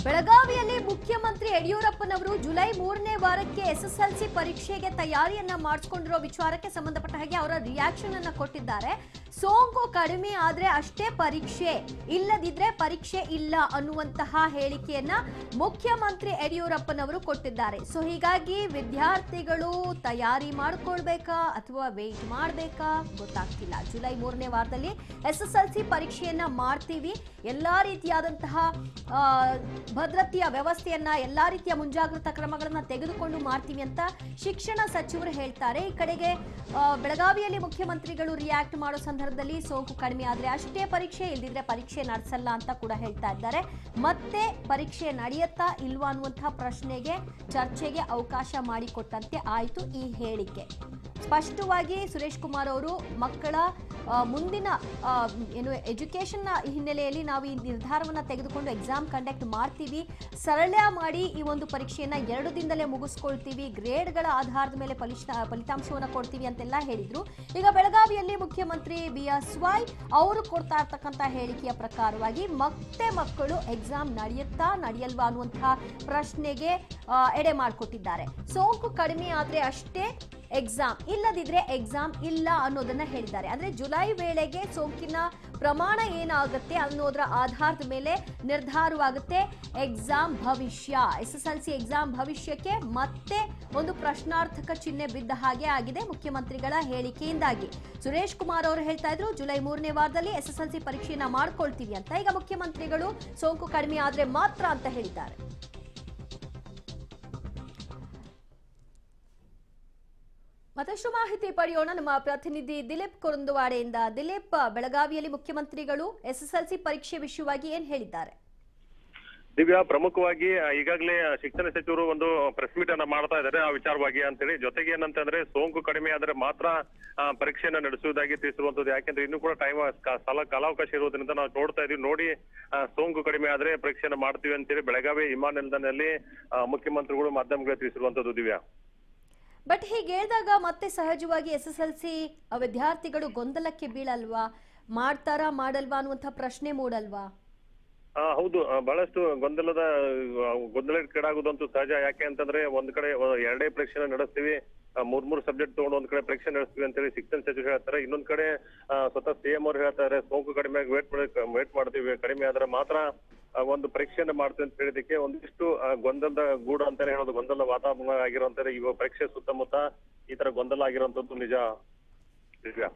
ಬೆಳಗಾವಿಯಲ್ಲಿ ಮುಖ್ಯಮಂತ್ರಿ ಯಡಿಯೂರಪ್ಪನವರು ಜುಲೈ ಮೂರನೇ ವಾರಕ್ಕೆ ಎಸ್ಎಸ್ಎಲ್ಸಿ ಪರೀಕ್ಷೆಗೆ ತಯಾರಿಯನ್ನ ಮಾಡಿಸ್ಕೊಂಡಿರೋ ವಿಚಾರಕ್ಕೆ ಸಂಬಂಧಪಟ್ಟ ಹಾಗೆ ಅವರ ರಿಯಾಕ್ಷನ್ ಅನ್ನ ಕೊಟ್ಟಿದ್ದಾರೆ ಸೋಂಕು ಕಡಿಮೆ ಆದ್ರೆ ಅಷ್ಟೇ ಪರೀಕ್ಷೆ ಇಲ್ಲದಿದ್ರೆ ಪರೀಕ್ಷೆ ಇಲ್ಲ ಅನ್ನುವಂತಹ ಹೇಳಿಕೆಯನ್ನ ಮುಖ್ಯಮಂತ್ರಿ ಯಡಿಯೂರಪ್ಪನವರು ಕೊಟ್ಟಿದ್ದಾರೆ ಸೊ ಹೀಗಾಗಿ ವಿದ್ಯಾರ್ಥಿಗಳು ತಯಾರಿ ಮಾಡ್ಕೊಳ್ಬೇಕಾ ಅಥವಾ ವೇಟ್ ಮಾಡ್ಬೇಕಾ ಗೊತ್ತಾಗ್ತಿಲ್ಲ ಜುಲೈ ಮೂರನೇ ವಾರದಲ್ಲಿ ಎಸ್ ಎಸ್ ಎಲ್ ಸಿ ಪರೀಕ್ಷೆಯನ್ನ ಮಾಡ್ತೀವಿ ಎಲ್ಲಾ ರೀತಿಯಾದಂತಹ ಆ, ಭದ್ರತೆಯ ವ್ಯವಸ್ಥೆಯನ್ನ ಎಲ್ಲಾ ರೀತಿಯ ಮುಂಜಾಗ್ರತಾ ಕ್ರಮಗಳನ್ನ ತೆಗೆದುಕೊಂಡು ಮಾಡ್ತೀವಿ ಅಂತ ಶಿಕ್ಷಣ ಸಚಿವರು ಹೇಳ್ತಾರೆ ಈ ಕಡೆಗೆ ಆ, ಬೆಳಗಾವಿಯಲ್ಲಿ ಮುಖ್ಯಮಂತ್ರಿಗಳು ರಿಯಾಕ್ಟ್ ಮಾಡೋ ಸಂದರ್ಭದಲ್ಲಿ ಸೋಂಕು ಕಡಿಮೆ ಆದ್ರೆ ಅಷ್ಟೇ ಪರೀಕ್ಷೆ ಇಲ್ದಿದ್ರೆ ಪರೀಕ್ಷೆ ನಡೆಸಲ್ಲ ಅಂತ ಕೂಡ ಹೇಳ್ತಾ ಇದ್ದಾರೆ ಮತ್ತೆ ಪರೀಕ್ಷೆ ನಡೆಯುತ್ತಾ ಇಲ್ವಾ ಅನ್ನುವಂತಹ ಪ್ರಶ್ನೆಗೆ ಚರ್ಚೆಗೆ ಅವಕಾಶ ಮಾಡಿಕೊಟ್ಟಂತೆ ಆಯಿತು ಈ ಹೇಳಿಕೆ ಸ್ಪಷ್ಟವಾಗಿ ಸುರೇಶ್ ಕುಮಾರ್ ಅವರು ಮಕ್ಕಳ ಆ, ಮುಂದಿನ ಆ, ಏನು ಎಜುಕೇಷನ್ನ ಹಿನ್ನೆಲೆಯಲ್ಲಿ ನಾವು ಈ ನಿರ್ಧಾರವನ್ನ ತೆಗೆದುಕೊಂಡು ಎಕ್ಸಾಮ್ ಕಂಡಕ್ಟ್ ಮಾಡ್ತೀವಿ ಸರಳ ಮಾಡಿ ಈ ಒಂದು ಪರೀಕ್ಷೆಯನ್ನ ಎರಡು ದಿನದಲ್ಲೇ ಮುಗಿಸ್ಕೊಳ್ತೀವಿ ಗ್ರೇಡ್ಗಳ ಆಧಾರದ ಮೇಲೆ ಫಲಿತ ಫಲಿತಾಂಶವನ್ನ ಕೊಡ್ತೀವಿ ಅಂತೆಲ್ಲ ಹೇಳಿದ್ರು ಈಗ ಬೆಳಗಾವಿಯಲ್ಲಿ ಮುಖ್ಯಮಂತ್ರಿ ಬಿ ಎಸ್ ವೈ ಅವರು ಕೊಡ್ತಾ ಇರ್ತಕ್ಕಂಥ ಹೇಳಿಕೆಯ ಪ್ರಕಾರವಾಗಿ ಮತ್ತೆ ಮಕ್ಕಳು ಎಕ್ಸಾಮ್ ನಡೆಯುತ್ತಾ ನಡೆಯಲ್ವಾ ಅನ್ನುವಂತಹ ಪ್ರಶ್ನೆಗೆ ಆ, ಎಡೆ ಮಾಡಿಕೊಟ್ಟಿದ್ದಾರೆ ಸೋಂಕು ಕಡಿಮೆ ಆದ್ರೆ ಅಷ್ಟೇ ಎಕ್ಸಾಮ್ ಇಲ್ಲದಿದ್ರೆ ಎಕ್ಸಾಮ್ ಇಲ್ಲ ಅನ್ನೋದನ್ನ ಹೇಳಿದ್ದಾರೆ ಅಂದ್ರೆ ಜುಲೈ ವೇಳೆಗೆ ಸೋಂಕಿನ ಪ್ರಮಾಣ ಏನಾಗುತ್ತೆ ಅನ್ನೋದರ ಆಧಾರದ ಮೇಲೆ ನಿರ್ಧಾರವಾಗುತ್ತೆ ಎಕ್ಸಾಮ್ ಭವಿಷ್ಯ S S L C exam ಭವಿಷ್ಯಕ್ಕೆ ಮತ್ತೆ ಒಂದು ಪ್ರಶ್ನಾರ್ಥಕ ಚಿಹ್ನೆ ಬಿದ್ದ ಹಾಗೆ ಆಗಿದೆ ಮುಖ್ಯಮಂತ್ರಿಗಳ ಹೇಳಿಕೆಯಿಂದಾಗಿ ಸುರೇಶ್ ಕುಮಾರ್ ಅವರು ಹೇಳ್ತಾ ಇದ್ರು ಜುಲೈ ಮೂರನೇ ವಾರದಲ್ಲಿ ಎಸ್ ಎಸ್ ಎಲ್ ಸಿ ಪರೀಕ್ಷೆಯನ್ನ ಮಾಡ್ಕೊಳ್ತೀವಿ ಅಂತ ಈಗ ಮುಖ್ಯಮಂತ್ರಿಗಳು ಸೋಂಕು ಕಡಿಮೆ ಆದ್ರೆ ಮಾತ್ರ ಅಂತ ಹೇಳಿದ್ದಾರೆ ಮತ್ತಷ್ಟು ಮಾಹಿತಿ ಪಡೆಯೋಣ ನಮ್ಮ ಪ್ರತಿನಿಧಿ ದಿಲೀಪ್ ಕುರುಂದುವಾಡೆಯಿಂದ ದಿಲೀಪ್ ಬೆಳಗಾವಿಯಲ್ಲಿ ಮುಖ್ಯಮಂತ್ರಿಗಳು ಎಸ್ಎಸ್ಎಲ್ಸಿ ಪರೀಕ್ಷೆ ವಿಷಯವಾಗಿ ಏನ್ ಹೇಳಿದ್ದಾರೆ ದಿವ್ಯಾ ಪ್ರಮುಖವಾಗಿ ಆ, ಈಗಾಗಲೇ ಆ, ಶಿಕ್ಷಣ ಸಚಿವರು ಒಂದು ಪ್ರೆಸ್ ಮೀಟ್ ಅನ್ನ ಮಾಡ್ತಾ ಇದ್ದಾರೆ ಆ ವಿಚಾರವಾಗಿ ಅಂತೇಳಿ ಜೊತೆಗೆ ಏನಂತಂದ್ರೆ ಸೋಂಕು ಕಡಿಮೆ ಆದ್ರೆ ಮಾತ್ರ ಆ, ಪರೀಕ್ಷೆಯನ್ನ ನಡೆಸುವುದಾಗಿ ತಿಳಿಸಿರುವಂತದ್ದು ಯಾಕೆಂದ್ರೆ ಇನ್ನೂ ಕೂಡ ಟೈಮ್ ಸ್ಥಳ ಕಾಲಾವಕಾಶ ಇರೋದ್ರಿಂದ ನಾವು ನೋಡ್ತಾ ಇದೀವಿ ನೋಡಿ ಆ, ಸೋಂಕು ಕಡಿಮೆ ಆದ್ರೆ ಪರೀಕ್ಷೆಯನ್ನ ಮಾಡ್ತೀವಿ ಅಂತೇಳಿ ಬೆಳಗಾವಿ ವಿಮಾನ ನಿಲ್ದಾಣದಲ್ಲಿ ಆ, ಮುಖ್ಯಮಂತ್ರಿಗಳು ಮಾಧ್ಯಮಗಳಿಗೆ ತಿಳಿಸಿರುವಂತದ್ದು ದಿವ್ಯಾ ಬಟ್ ಹೀಗೆ ಹೇಳಿದಾಗ ಮತ್ತೆ ಸಹಜವಾಗಿ ಎಸ್ ಎಸ್ ಎಲ್ ಸಿ ವಿದ್ಯಾರ್ಥಿಗಳು ಗೊಂದಲಕ್ಕೆ ಬೀಳಲ್ವಾ ಮಾಡ್ತಾರಾ ಮಾಡಲ್ವಾ ಅನ್ನುವಂಥ ಪ್ರಶ್ನೆ ಮೂಡಲ್ವಾ ಆ, ಹೌದು ಆ, ಬಹಳಷ್ಟು ಗೊಂದಲದ ಆ, ಗೊಂದಲಕ್ಕೀಡಾಗುವುದಂತೂ ಸಹಜ ಯಾಕೆ ಅಂತಂದ್ರೆ ಒಂದ್ ಕಡೆ ಆ, ಎರಡೇ ಪರೀಕ್ಷೆನ ನಡೆಸ್ತೀವಿ ಆ, ಮೂರ್ ಮೂರ್ ಸಬ್ಜೆಕ್ಟ್ ತಗೊಂಡು ಒಂದ್ ಕಡೆ ಪರೀಕ್ಷೆ ನಡೆಸ್ತೀವಿ ಅಂತೇಳಿ ಶಿಕ್ಷಣ ಸಚಿವರು ಹೇಳ್ತಾರೆ ಇನ್ನೊಂದ್ ಕಡೆ ಆ, ಸ್ವತಃ ಸಿಎಂ ಅವ್ರು ಹೇಳ್ತಾರೆ ಸೋಂಕು ಕಡಿಮೆ ವೇಟ್ ವೇಟ್ ಮಾಡ್ತೀವಿ ಕಡಿಮೆ ಆದ್ರೆ ಮಾತ್ರ ಆ, ಒಂದು ಪರೀಕ್ಷೆಯನ್ನ ಮಾಡ್ತೀವಿ ಅಂತ ಹೇಳಿದಕ್ಕೆ ಒಂದಿಷ್ಟು ಆ, ಗೊಂದಲದ ಗೂಡು ಅಂತಾನೆ ಹೇಳೋದು ಗೊಂದಲದ ವಾತಾವರಣ ಆಗಿರುವಂತಾರೆ ಈಗ ಪರೀಕ್ಷೆ ಸುತ್ತಮುತ್ತ ಈ ತರ ಗೊಂದಲ ಆಗಿರುವಂತದ್ದು ನಿಜ ದಿವ್ಯಾ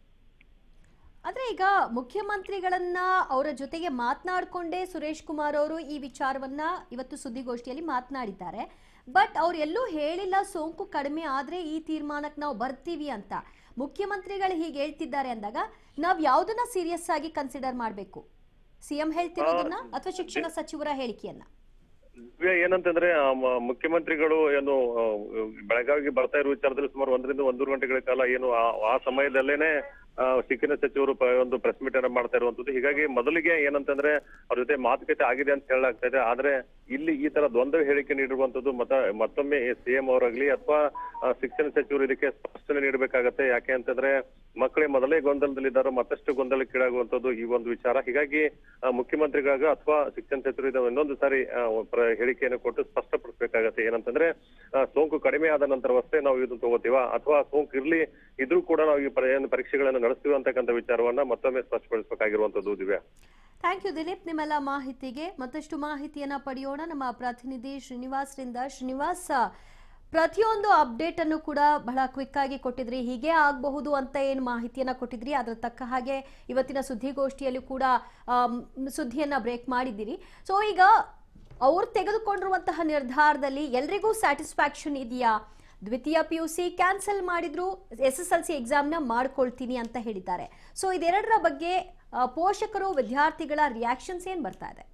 ಆದ್ರೆ ಈಗ ಮುಖ್ಯಮಂತ್ರಿಗಳನ್ನ ಅವರ ಜೊತೆಗೆ ಮಾತನಾಡ್ಕೊಂಡೇ ಸುರೇಶ್ ಕುಮಾರ್ ಅವರು ಈ ವಿಚಾರವನ್ನ ಇವತ್ತು ಸುದ್ದಿಗೋಷ್ಠಿಯಲ್ಲಿ ಮಾತನಾಡಿದ್ದಾರೆ ಬಟ್ ಅವ್ರು ಎಲ್ಲೂ ಹೇಳಿಲ್ಲ ಸೋಂಕು ಕಡಿಮೆ ಆದ್ರೆ ಈ ತೀರ್ಮಾನಕ್ಕೆ ನಾವು ಬರ್ತೀವಿ ಅಂತ ಮುಖ್ಯಮಂತ್ರಿಗಳು ಹೀಗೆ ಹೇಳ್ತಿದ್ದಾರೆ ಅಂದಾಗ ನಾವ್ ಯಾವ್ದನ್ನ ಸೀರಿಯಸ್ ಆಗಿ ಕನ್ಸಿಡರ್ ಮಾಡಬೇಕು ಸಿಎಂ ಹೇಳ್ತಿರೋದನ್ನ ಅಥವಾ ಶಿಕ್ಷಣ ಸಚಿವರ ಹೇಳಿಕೆಯನ್ನ ದಿವ್ಯಾ ಏನಂತಂದ್ರೆ ಆ, ಮ- ಮುಖ್ಯಮಂತ್ರಿಗಳು ಏನು ಆ, ಬೆಳಗಾವಿಗೆ ಬರ್ತಾ ಇರೋ ವಿಚಾರದಲ್ಲಿ ಸುಮಾರು ಒಂದರಿಂದ ಒಂದೂವರೆ ಗಂಟೆಗಳ ಕಾಲ ಏನು ಆ- ಆ ಸಮಯದಲ್ಲೇನೆ ಆ, ಶಿಕ್ಷಣ ಸಚಿವರು ಪ- ಒಂದು ಪ್ರೆಸ್ ಮೀಟ್ ಅನ್ನ ಮಾಡ್ತಾ ಇರುವಂತದ್ದು ಹೀಗಾಗಿ ಮೊದಲಿಗೆ ಏನಂತಂದ್ರೆ ಅವ್ರ ಜೊತೆ ಮಾತುಕತೆ ಆಗಿದೆ ಅಂತ ಹೇಳಲಾಗ್ತಾ ಇದೆ ಆದ್ರೆ ಇಲ್ಲಿ ಈ ತರ ದ್ವಂದ್ವ ಹೇಳಿಕೆ ನೀಡಿರುವಂತದ್ದು ಮತ್ತ ಮತ್ತೊಮ್ಮೆ ಸಿಎಂ ಅವರಾಗ್ಲಿ ಅಥವಾ ಶಿಕ್ಷಣ ಸಚಿವರು ಇದಕ್ಕೆ ಸ್ಪಷ್ಟನೆ ನೀಡಬೇಕಾಗತ್ತೆ ಯಾಕೆ ಅಂತಂದ್ರೆ ಮಕ್ಕಳೇ ಮೊದಲೇ ಗೊಂದಲದಲ್ಲಿದ್ದಾರೆ ಮತ್ತಷ್ಟು ಗೊಂದಲಕ್ಕೀಡಾಗುವಂತದ್ದು ಈ ಒಂದು ವಿಚಾರ ಹೀಗಾಗಿ ಆ, ಮುಖ್ಯಮಂತ್ರಿಗಳಾಗ ಅಥವಾ ಶಿಕ್ಷಣ ಸಚಿವರು ಇದನ್ನ ಇನ್ನೊಂದು ಸಾರಿ ಆ, ಪ್ರ- ಹೇಳಿಕೆಯನ್ನು ಕೊಟ್ಟು ಸ್ಪಷ್ಟಪಡಿಸಬೇಕಾಗತ್ತೆ ಏನಂತಂದ್ರೆ ಆ, ಸೋಂಕು ಕಡಿಮೆ ಆದ ನಂತರವಷ್ಟೇ ನಾವು ಇದನ್ನ ತಗೋತೀವ ಅಥವಾ ಸೋಂಕು ಇರ್ಲಿ ಇದ್ರೂ ಕೂಡ ನಾವು ಈ ಪರಿ- ಏನು ಪರೀಕ್ಷೆಗಳನ್ನು ನಡೆಸ್ತೀವಿ ಅಂತಕ್ಕಂಥ ವಿಚಾರವನ್ನ ಮತ್ತೊಮ್ಮೆ ಸ್ಪಷ್ಟಪಡಿಸಬೇಕಾಗಿರುವಂತದ್ದು ದಿವ್ಯಾ ಥ್ಯಾಂಕ್ ಯು ದಿಲೀಪ್ ನಿಮ್ಮೆಲ್ಲ ಮಾಹಿತಿಗೆ ಮತ್ತಷ್ಟು ಮಾಹಿತಿಯನ್ನ ಪಡೆಯೋಣ ನಮ್ಮ ಪ್ರತಿನಿಧಿ ಶ್ರೀನಿವಾಸ್ರಿಂದ ಶ್ರೀನಿವಾಸ್ ಪ್ರತಿಯೊಂದು ಅಪ್ಡೇಟ್ ಅನ್ನು ಕೂಡ ಬಹಳ ಕ್ವಿಕ್ ಆಗಿ ಕೊಟ್ಟಿದ್ರಿ ಹೀಗೆ ಆಗಬಹುದು ಅಂತ ಏನು ಮಾಹಿತಿಯನ್ನ ಕೊಟ್ಟಿದ್ರಿ ಅದರ ತಕ್ಕ ಹಾಗೆ ಇವತ್ತಿನ ಸುದ್ದಿಗೋಷ್ಠಿಯಲ್ಲಿ ಕೂಡ ಆಮ್, ಸುದ್ದಿಯನ್ನ ಬ್ರೇಕ್ ಮಾಡಿದ್ದೀರಿ ಸೊ ಈಗ ಅವ್ರು ತೆಗೆದುಕೊಂಡಿರುವಂತಹ ನಿರ್ಧಾರದಲ್ಲಿ ಎಲ್ರಿಗೂ ಸ್ಯಾಟಿಸ್ಫ್ಯಾಕ್ಷನ್ ಇದೆಯಾ ದ್ವಿತೀಯ ಪಿ ಯು ಸಿ ಕ್ಯಾನ್ಸಲ್ ಮಾಡಿದ್ರು ಎಸ್ ಎಸ್ ಎಲ್ ಸಿ ಎಕ್ಸಾಮ್ನ ಮಾಡ್ಕೊಳ್ತೀನಿ ಅಂತ ಹೇಳಿದ್ದಾರೆ ಸೊ ಇದೆರಡರ ಬಗ್ಗೆ ಆ, ಪೋಷಕರು ವಿದ್ಯಾರ್ಥಿಗಳ ರಿಯಾಕ್ಷನ್ಸ್ ಏನ್ ಬರ್ತಾ ಇದೆ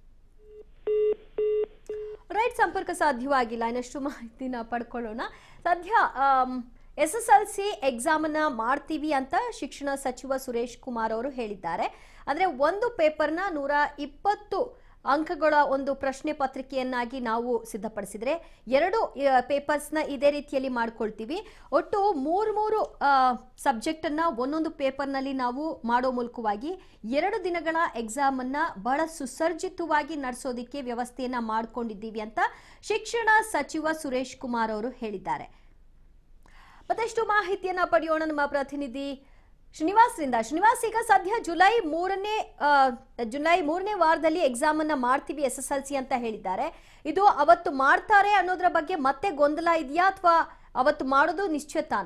ರೈಟ್ ಸಂಪರ್ಕ ಸಾಧ್ಯವಾಗಿಲ್ಲ ಇನ್ನಷ್ಟು ಮಾಹಿತಿನ ಪಡ್ಕೊಳ್ಳೋಣ ಸದ್ಯ ಎಸ್ ಎಸ್ ಎಲ್ ಸಿ ಎಕ್ಸಾಮನ್ನ ಮಾಡ್ತೀವಿ ಅಂತ ಶಿಕ್ಷಣ ಸಚಿವ ಸುರೇಶ್ ಕುಮಾರ್ ಅವರು ಹೇಳಿದ್ದಾರೆ ಅಂದ್ರೆ ಒಂದು ಪೇಪರ್ನ ನೂರ ಇಪ್ಪತ್ತು ಅಂಕಗಳ ಒಂದು ಪ್ರಶ್ನೆ ಪತ್ರಿಕೆಯನ್ನಾಗಿ ನಾವು ಸಿದ್ಧಪಡಿಸಿದ್ರೆ ಎರಡು ಪೇಪರ್ಸ್ನ ಇದೇ ರೀತಿಯಲ್ಲಿ ಮಾಡ್ಕೊಳ್ತೀವಿ ಒಟ್ಟು ಮೂರು ಮೂರು ಸಬ್ಜೆಕ್ಟನ್ನು ಒಂದೊಂದು ಪೇಪರ್ನಲ್ಲಿ ನಾವು ಮಾಡೋ ಮೂಲಕವಾಗಿ ಎರಡು ದಿನಗಳ ಎಕ್ಸಾಮನ್ನು ಬಹಳ ಸುಸರ್ಜಿತವಾಗಿ ನಡೆಸೋದಕ್ಕೆ ವ್ಯವಸ್ಥೆಯನ್ನು ಮಾಡಿಕೊಂಡಿದ್ದೀವಿ ಅಂತ ಶಿಕ್ಷಣ ಸಚಿವ ಸುರೇಶ್ ಕುಮಾರ್ ಅವರು ಹೇಳಿದ್ದಾರೆ ಮತ್ತಷ್ಟು ಮಾಹಿತಿಯನ್ನ ಪಡೆಯೋಣ ನಮ್ಮ ಪ್ರತಿನಿಧಿ ಶ್ರೀನಿವಾಸ್ರಿಂದ ಶ್ರೀನಿವಾಸ್ ಈಗ ಸದ್ಯ ಜುಲೈ ಮೂರನೇ ಆ, ಜುಲೈ ಮೂರನೇ ವಾರದಲ್ಲಿ ಎಕ್ಸಾಮ್ ಅನ್ನ ಮಾಡ್ತೀವಿ ಎಸ್ ಎಸ್ ಎಲ್ ಸಿ ಅಂತ ಹೇಳಿದ್ದಾರೆ ಇದು ಅವತ್ತು ಮಾಡ್ತಾರೆ ಅನ್ನೋದ್ರ ಬಗ್ಗೆ ಮತ್ತೆ ಗೊಂದಲ ಇದೆಯಾ ಅಥವಾ ಅವತ್ತು ಮಾಡೋದು ನಿಶ್ಚಿತಾನ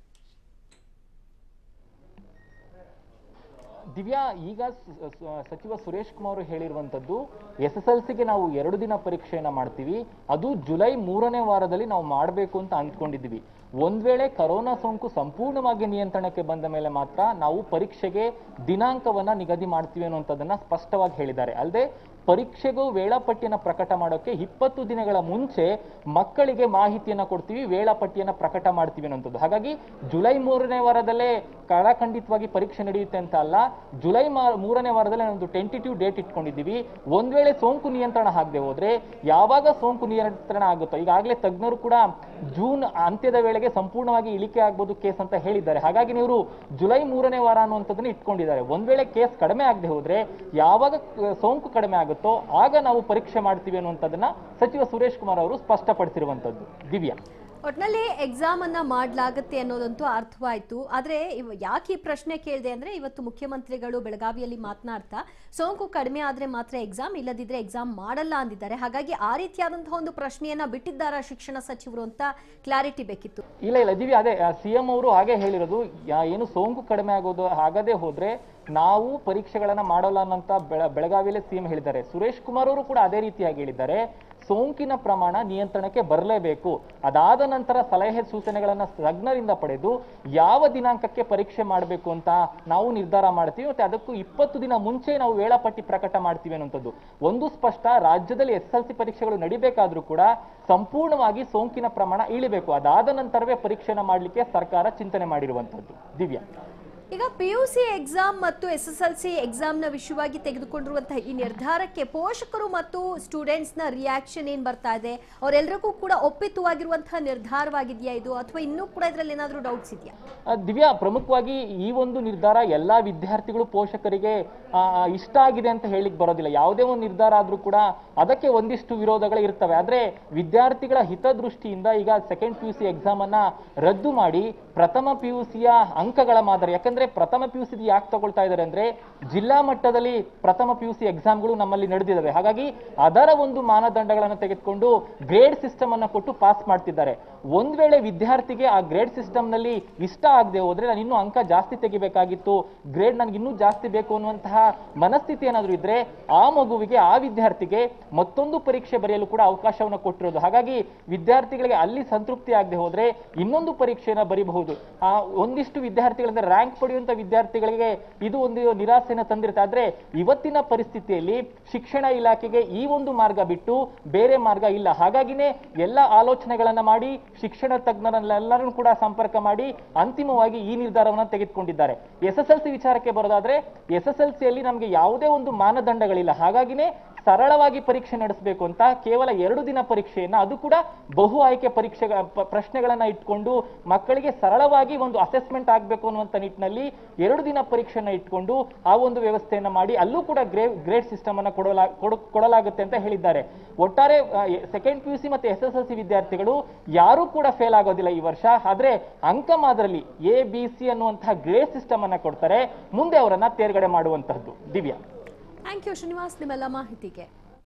ದಿವ್ಯಾ ಈಗ ಸ- ಸ- ಸಚಿವ ಸುರೇಶ್ ಕುಮಾರ್ ಅವರು ಹೇಳಿರುವಂತದ್ದು ಎಸ್ ಎಸ್ ಎಲ್ ಸಿಗೆ ನಾವು ಎರಡು ದಿನ ಪರೀಕ್ಷೆಯನ್ನ ಮಾಡ್ತೀವಿ ಅದು ಜುಲೈ ಮೂರನೇ ವಾರದಲ್ಲಿ ನಾವು ಮಾಡಬೇಕು ಅಂತ ಅಂದ್ಕೊಂಡಿದ್ದೀವಿ ಒಂದ್ ವೇಳೆ ಕರೋನಾ ಸೋಂಕು ಸಂಪೂರ್ಣವಾಗಿ ನಿಯಂತ್ರಣಕ್ಕೆ ಬಂದ ಮೇಲೆ ಮಾತ್ರ ನಾವು ಪರೀಕ್ಷೆಗೆ ದಿನಾಂಕವನ್ನ ನಿಗದಿ ಮಾಡ್ತೀವಿ ಅನ್ನುವಂಥದ್ದನ್ನ ಸ್ಪಷ್ಟವಾಗಿ ಹೇಳಿದ್ದಾರೆ ಅಲ್ಲದೆ ಪರೀಕ್ಷೆಗೂ ವೇಳಾಪಟ್ಟಿಯನ್ನ ಪ್ರಕಟ ಮಾಡೋಕೆ ಇಪ್ಪತ್ತು ದಿನಗಳ ಮುಂಚೆ ಮಕ್ಕಳಿಗೆ ಮಾಹಿತಿಯನ್ನ ಕೊಡ್ತೀವಿ ವೇಳಾಪಟ್ಟಿಯನ್ನ ಪ್ರಕಟ ಮಾಡ್ತೀವಿ ಅನ್ನೋಂಥದ್ದು ಹಾಗಾಗಿ ಜುಲೈ ಮೂರನೇ ವಾರದಲ್ಲೇ ಕಳಖಂಡಿತವಾಗಿ ಪರೀಕ್ಷೆ ನಡೆಯುತ್ತೆ ಅಂತ ಅಲ್ಲ ಜುಲೈ ಮಾ- ಮೂರನೇ ವಾರದಲ್ಲಿ ಒಂದು ಟೆಂಟಿಟಿವ್ ಡೇಟ್ ಇಟ್ಕೊಂಡಿದ್ದೀವಿ ಒಂದ್ ವೇಳೆ ಸೋಂಕು ನಿಯಂತ್ರಣ ಆಗದೆ ಹೋದ್ರೆ ಯಾವಾಗ ಸೋಂಕು ನಿಯಂತ್ರಣ ಆಗುತ್ತೋ ಈಗಾಗಲೇ ತಜ್ಞರು ಕೂಡ ಜೂನ್ ಅಂತ್ಯದ ವೇಳೆಗೆ ಸಂಪೂರ್ಣವಾಗಿ ಇಳಿಕೆ ಆಗ್ಬೋದು ಕೇಸ್ ಅಂತ ಹೇಳಿದ್ದಾರೆ ಹಾಗಾಗಿ ನೀವು ಜುಲೈ ಮೂರನೇ ವಾರ ಅನ್ನುವಂಥದ್ದನ್ನ ಇಟ್ಕೊಂಡಿದ್ದಾರೆ ಒಂದ್ ವೇಳೆ ಕೇಸ್ ಕಡಿಮೆ ಆಗದೆ ಹೋದ್ರೆ ಯಾವಾಗ ಅಹ್, ಸೋಂಕು ಕಡಿಮೆ ಆಗುತ್ತೋ ಆಗ ನಾವು ಪರೀಕ್ಷೆ ಮಾಡ್ತೀವಿ ಅನ್ನುವಂಥದ್ದನ್ನ ಸಚಿವ ಸುರೇಶ್ ಕುಮಾರ್ ಅವರು ಸ್ಪಷ್ಟಪಡಿಸಿರುವಂತದ್ದು ದಿವ್ಯಾ ಒಟ್ನಲ್ಲಿ ಎಕ್ಸಾಮ್ ಅನ್ನ ಮಾಡಲಾಗುತ್ತೆ ಅನ್ನೋದಂತೂ ಅರ್ಥವಾಯ್ತು ಆದ್ರೆ ಇವ್ ಯಾಕೆ ಈ ಪ್ರಶ್ನೆ ಕೇಳಿದೆ ಅಂದ್ರೆ ಇವತ್ತು ಮುಖ್ಯಮಂತ್ರಿಗಳು ಬೆಳಗಾವಿಯಲ್ಲಿ ಮಾತನಾಡ್ತಾ ಸೋಂಕು ಕಡಿಮೆ ಆದ್ರೆ ಮಾತ್ರ ಎಕ್ಸಾಮ್ ಇಲ್ಲದಿದ್ರೆ ಎಕ್ಸಾಮ್ ಮಾಡಲ್ಲ ಅಂದಿದ್ದಾರೆ ಹಾಗಾಗಿ ಆ ರೀತಿಯಾದಂತಹ ಒಂದು ಪ್ರಶ್ನೆಯನ್ನ ಬಿಟ್ಟಿದ್ದಾರಾ ಶಿಕ್ಷಣ ಸಚಿವರು ಅಂತ ಕ್ಲಾರಿಟಿ ಬೇಕಿತ್ತು ಇಲ್ಲ ಇಲ್ಲ ದಿವ್ಯಾ ಅದೇ ಸಿಎಂ ಅವರು ಹಾಗೆ ಹೇಳಿರೋದು ಯಾ- ಏನು ಸೋಂಕು ಕಡಿಮೆ ಆಗೋದು ಆಗದೆ ಹೋದ್ರೆ ನಾವು ಪರೀಕ್ಷೆಗಳನ್ನ ಮಾಡಲ್ಲ ಅನ್ನಂತ ಬೆಳ ಬೆಳಗಾವಿಯಲ್ಲೇ ಸಿಎಂ ಹೇಳಿದ್ದಾರೆ ಸುರೇಶ್ ಕುಮಾರ್ ಅವರು ಕೂಡ ಅದೇ ರೀತಿಯಾಗಿ ಹೇಳಿದ್ದಾರೆ ಸೋಂಕಿನ ಪ್ರಮಾಣ ನಿಯಂತ್ರಣಕ್ಕೆ ಬರಲೇಬೇಕು ಅದಾದ ನಂತರ ಸಲಹೆ ಸೂಚನೆಗಳನ್ನ ತಜ್ಞರಿಂದ ಪಡೆದು ಯಾವ ದಿನಾಂಕಕ್ಕೆ ಪರೀಕ್ಷೆ ಮಾಡಬೇಕು ಅಂತ ನಾವು ನಿರ್ಧಾರ ಮಾಡ್ತೀವಿ ಮತ್ತೆ ಅದಕ್ಕೂ ಇಪ್ಪತ್ತು ದಿನ ಮುಂಚೆ ನಾವು ವೇಳಾಪಟ್ಟಿ ಪ್ರಕಟ ಮಾಡ್ತೀವಿ ಅನ್ನುವಂಥದ್ದು ಒಂದು ಸ್ಪಷ್ಟ ರಾಜ್ಯದಲ್ಲಿ ಎಸ್ ಎಲ್ ಸಿ ಪರೀಕ್ಷೆಗಳು ನಡಿಬೇಕಾದ್ರೂ ಕೂಡ ಸಂಪೂರ್ಣವಾಗಿ ಸೋಂಕಿನ ಪ್ರಮಾಣ ಇಳಿಬೇಕು ಅದಾದ ನಂತರವೇ ಪರೀಕ್ಷೆನ ಮಾಡಲಿಕ್ಕೆ ಸರ್ಕಾರ ಚಿಂತನೆ ಮಾಡಿರುವಂಥದ್ದು ದಿವ್ಯಾ ಈಗ ಪಿ ಯು ಸಿ ಎಕ್ಸಾಮ್ ಮತ್ತು ಎಸ್ ಎಸ್ ಎಲ್ ಸಿ ಎಕ್ಸಾಮ್ನ ವಿಷಯವಾಗಿ ತೆಗೆದುಕೊಂಡಿರುವಂತಹ ಈ ನಿರ್ಧಾರಕ್ಕೆ ಪೋಷಕರು ಮತ್ತು ಸ್ಟೂಡೆಂಟ್ಸ್ನ ರಿಯಾಕ್ಷನ್ ಏನ್ ಬರ್ತಾ ಇದೆ ಅವರೆಲ್ಲರಿಗೂ ಕೂಡ ಒಪ್ಪಿತವಾಗಿರುವಂತಹ ನಿರ್ಧಾರವಾಗಿದೆಯಾ ಇದು ಅಥವಾ ಇನ್ನೂ ಕೂಡ ಇದರಲ್ಲಿ ಏನಾದರೂ ಡೌಟ್ಸ್ ಇದೆಯಾ ಆ, ದಿವ್ಯಾ ಪ್ರಮುಖವಾಗಿ ಈ ಒಂದು ನಿರ್ಧಾರ ಎಲ್ಲಾ ವಿದ್ಯಾರ್ಥಿಗಳು ಪೋಷಕರಿಗೆ ಆ, ಇಷ್ಟ ಆಗಿದೆ ಅಂತ ಹೇಳಿಕ್ ಬರೋದಿಲ್ಲ ಯಾವುದೇ ಒಂದು ನಿರ್ಧಾರ ಆದ್ರೂ ಕೂಡ ಅದಕ್ಕೆ ಒಂದಿಷ್ಟು ವಿರೋಧಗಳು ಇರ್ತವೆ ಆದ್ರೆ ವಿದ್ಯಾರ್ಥಿಗಳ ಹಿತದೃಷ್ಟಿಯಿಂದ ಈಗ second P U C exam ಅನ್ನ ರದ್ದು ಮಾಡಿ ಪ್ರಥಮ ಪಿ ಯು ಸಿಯ ಅಂಕಗಳ ಮಾದರಿ ಯಾಕಂದ್ರೆ ಪ್ರಥಮ ಪಿ ಯು ಸಿ ಯಾಕೆ ತಗೊಳ್ತಾ ಇದ್ದಾರೆ ಅಂದ್ರೆ ಜಿಲ್ಲಾ ಮಟ್ಟದಲ್ಲಿ ಪ್ರಥಮ ಪಿ ಯು ಸಿ ಎಕ್ಸಾಮ್ಗಳು ನಮ್ಮಲ್ಲಿ ನಡೆದಿದ್ದಾವೆ ಹಾಗಾಗಿ ಅದರ ಒಂದು ಮಾನದಂಡಗಳನ್ನು ತೆಗೆದುಕೊಂಡು ಗ್ರೇಡ್ ಸಿಸ್ಟಮ್ ಅನ್ನ ಕೊಟ್ಟು ಪಾಸ್ ಮಾಡ್ತಿದ್ದಾರೆ ಒಂದ್ ವೇಳೆ ವಿದ್ಯಾರ್ಥಿಗೆ ಆ ಗ್ರೇಡ್ ಸಿಸ್ಟಮ್ ನಲ್ಲಿ ಇಷ್ಟ ಆಗದೆ ಹೋದ್ರೆ ನಾನು ಇನ್ನೂ ಅಂಕ ಜಾಸ್ತಿ ತೆಗಿಬೇಕಾಗಿತ್ತು ಗ್ರೇಡ್ ನನಗೆ ಇನ್ನೂ ಜಾಸ್ತಿ ಬೇಕು ಅನ್ನುವಂತಹ ಮನಸ್ಥಿತಿ ಏನಾದರೂ ಇದ್ರೆ ಆ ಮಗುವಿಗೆ ಆ ವಿದ್ಯಾರ್ಥಿಗೆ ಮತ್ತೊಂದು ಪರೀಕ್ಷೆ ಬರೆಯಲು ಕೂಡ ಅವಕಾಶವನ್ನು ಕೊಟ್ಟಿರೋದು ಹಾಗಾಗಿ ವಿದ್ಯಾರ್ಥಿಗಳಿಗೆ ಅಲ್ಲಿ ಸಂತೃಪ್ತಿ ಆಗದೆ ಹೋದ್ರೆ ಇನ್ನೊಂದು ಪರೀಕ್ಷೆನ ಬರಿಬಹುದು ಆ ಒಂದಿಷ್ಟು ವಿದ್ಯಾರ್ಥಿಗಳಿಂದ ರ್ಯಾಂಕ್ ಪಡೆಯುವಂತ ವಿದ್ಯಾರ್ಥಿಗಳಿಗೆ ಇದು ಒಂದು ನಿರಾಸೆಯನ್ನು ತಂದಿರುತ್ತೆ ಆದ್ರೆ ಇವತ್ತಿನ ಪರಿಸ್ಥಿತಿಯಲ್ಲಿ ಶಿಕ್ಷಣ ಇಲಾಖೆಗೆ ಈ ಒಂದು ಮಾರ್ಗ ಬಿಟ್ಟು ಬೇರೆ ಮಾರ್ಗ ಇಲ್ಲ ಹಾಗಾಗಿನೇ ಎಲ್ಲ ಆಲೋಚನೆಗಳನ್ನ ಮಾಡಿ ಶಿಕ್ಷಣ ತಜ್ಞರನ್ನೆಲ್ಲರನ್ನು ಕೂಡ ಸಂಪರ್ಕ ಮಾಡಿ ಅಂತಿಮವಾಗಿ ಈ ನಿರ್ಧಾರವನ್ನು ತೆಗೆದುಕೊಂಡಿದ್ದಾರೆ ಎಸ್ ಎಸ್ ಎಲ್ ಸಿ ವಿಚಾರಕ್ಕೆ ಬರೋದಾದ್ರೆ ಎಸ್ ಎಸ್ ಎಲ್ ಸಿಯಲ್ಲಿ ನಮಗೆ ಯಾವುದೇ ಒಂದು ಮಾನದಂಡಗಳಿಲ್ಲ ಹಾಗಾಗಿನೇ ಸರಳವಾಗಿ ಪರೀಕ್ಷೆ ನಡೆಸಬೇಕು ಅಂತ ಕೇವಲ ಎರಡು ದಿನ ಪರೀಕ್ಷೆಯನ್ನ ಅದು ಕೂಡ ಬಹು ಆಯ್ಕೆ ಪರೀಕ್ಷೆ ಪ್ರಶ್ನೆಗಳನ್ನ ಇಟ್ಕೊಂಡು ಮಕ್ಕಳಿಗೆ ಸರಳವಾಗಿ ಒಂದು ಅಸೆಸ್ಮೆಂಟ್ ಆಗಬೇಕು ಅನ್ನುವಂತ ನಿಟ್ಟಿನಲ್ಲಿ ಎರಡು ದಿನ ಪರೀಕ್ಷೆಯನ್ನ ಇಟ್ಕೊಂಡು ಆ ಒಂದು ವ್ಯವಸ್ಥೆಯನ್ನ ಮಾಡಿ ಅಲ್ಲೂ ಕೂಡ ಗ್ರೇ ಗ್ರೇಡ್ ಸಿಸ್ಟಮ್ ಅನ್ನ ಕೊಡಲಾ ಕೊಡು- ಕೊಡಲಾಗುತ್ತೆ ಅಂತ ಹೇಳಿದ್ದಾರೆ ಒಟ್ಟಾರೆ ಸೆಕೆಂಡ್ ಪಿ ಯು ಸಿ ಮತ್ತೆ ಎಸ್ ಎಸ್ ಎಲ್ ಸಿ ವಿದ್ಯಾರ್ಥಿಗಳು ಯಾರೂ ಕೂಡ ಫೇಲ್ ಆಗೋದಿಲ್ಲ ಈ ವರ್ಷ ಆದ್ರೆ ಅಂಕ ಮಾದರಲ್ಲಿ ಎ ಬಿ ಸಿ ಅನ್ನುವಂತಹ ಗ್ರೇಡ್ ಸಿಸ್ಟಮ್ ಅನ್ನ ಕೊಡ್ತಾರೆ ಮುಂದೆ ಅವರನ್ನ ತೇರ್ಗಡೆ ಮಾಡುವಂತಹದ್ದು ದಿವ್ಯಾ ಥ್ಯಾಂಕ್ ಯು ಶ್ರೀನಿವಾಸ್ ನಿಮ್ಮೆಲ್ಲ ಮಾಹಿತಿಗೆ